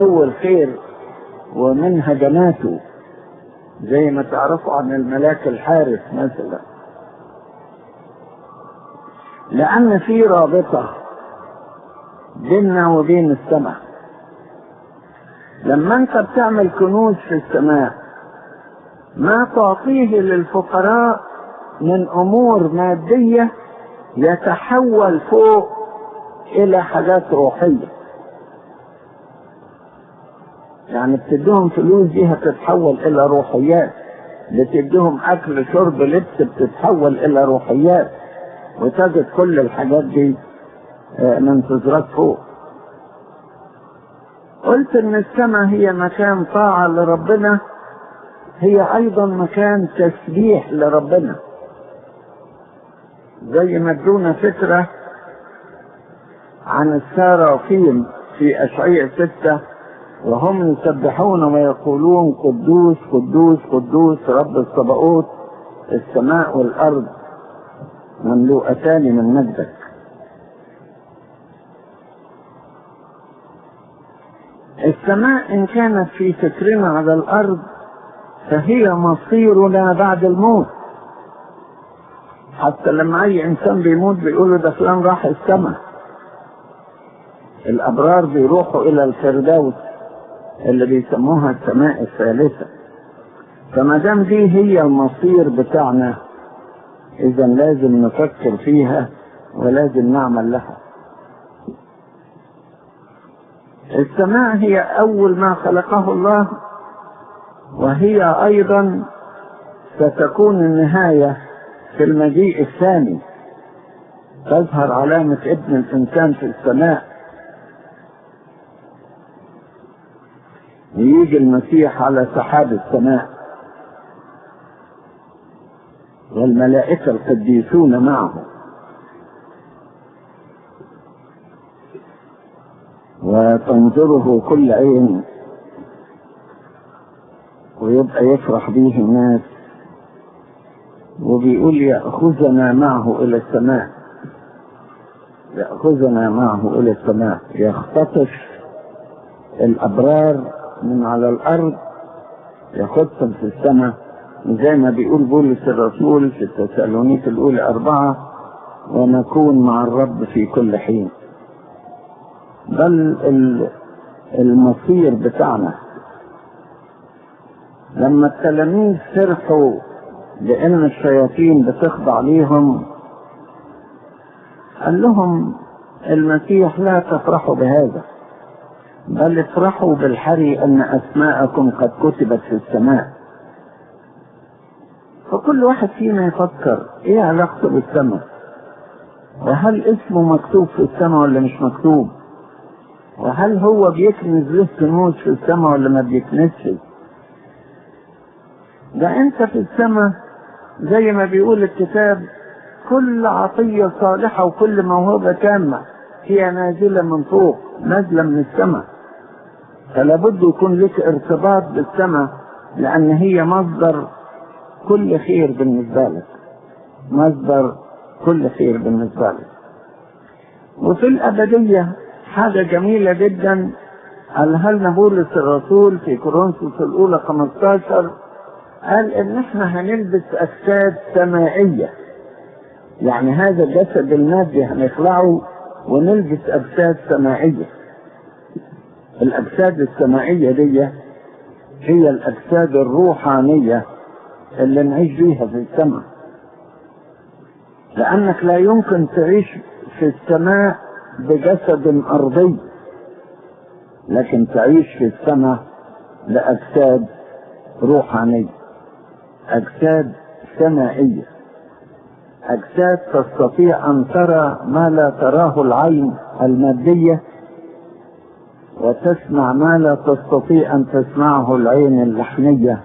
هو الخير ومن هجماته زي ما تعرفوا عن الملاك الحارس مثلا لأن في رابطة بيننا وبين السماء لما انت بتعمل كنوز في السماء ما تعطيه للفقراء من امور ماديه يتحول فوق الى حاجات روحيه يعني بتديهم فلوس دي هتتحول الى روحيات بتديهم اكل شرب لبس بتتحول الى روحيات وتجد كل الحاجات دي منتظرات فوق قلت ان السماء هي مكان طاعة لربنا هي ايضا مكان تسبيح لربنا زي ما ادونا فكرة عن السارافين في اشعية ستة وهم يسبحون ويقولون قدوس قدوس قدوس رب الصباؤوت السماء والارض مملوءتان من مجدك السماء ان كانت في فكرنا على الارض فهي مصيرنا بعد الموت حتى لما اي انسان بيموت بيقولوا ده فلان راح السماء الابرار بيروحوا الى الفردوس اللي بيسموها السماء الثالثة فما دام دي هي المصير بتاعنا اذا لازم نفكر فيها ولازم نعمل لها السماء هي اول ما خلقه الله وهي ايضا ستكون النهايه في المجيء الثاني تظهر علامه ابن الانسان في السماء ويجي المسيح على سحاب السماء والملائكه القديسون معه وتنظره كل عين ويبقى يفرح به الناس وبيقول يأخذنا معه إلى السماء يأخذنا معه إلى السماء يختطف الأبرار من على الأرض ياخدهم في السماء زي ما بيقول بولس الرسول في التسالونيك الأولى أربعة ونكون مع الرب في كل حين بل المصير بتاعنا لما التلاميذ فرحوا بان الشياطين بتخضع ليهم قال لهم المسيح لا تفرحوا بهذا بل افرحوا بالحري ان اسماءكم قد كتبت في السماء فكل واحد فينا يفكر ايه علاقته بالسماء وهل اسمه مكتوب في السماء ولا مش مكتوب وهل هو بيكنز له كنوز في السماء ولا ما بيكنزش ده انت في السماء زي ما بيقول الكتاب كل عطية صالحة وكل موهبة تامة هي نازلة من فوق نازلة من السماء فلا بد يكون لك ارتباط بالسماء لأن هي مصدر كل خير بالنسبة لك مصدر كل خير بالنسبة لك وفي الأبدية حاجة جميلة جدا قالها لنا بولس الرسول في كورنثوس الأولى 15 قال إن إحنا هنلبس أجساد سمائية يعني هذا الجسد المادي هنخلعه ونلبس أجساد سمائية الأجساد السمائية دي هي الأجساد الروحانية اللي نعيش بيها في السماء لأنك لا يمكن تعيش في السماء بجسد أرضي لكن تعيش في السماء بأجساد روحانية أجساد سمائية أجساد تستطيع أن ترى ما لا تراه العين المادية وتسمع ما لا تستطيع أن تسمعه العين اللحمية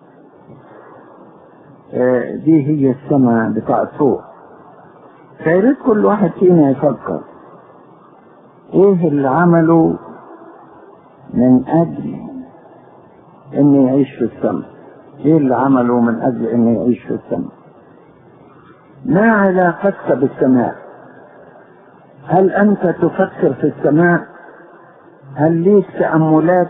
دي هي السماء بتاعت فوق فياريت كل واحد فينا يفكر ايه اللي عمله من اجل انه يعيش في السماء ايه اللي عمله من اجل انه يعيش في السماء ما علاقتك بالسماء هل انت تفكر في السماء هل ليك تأملات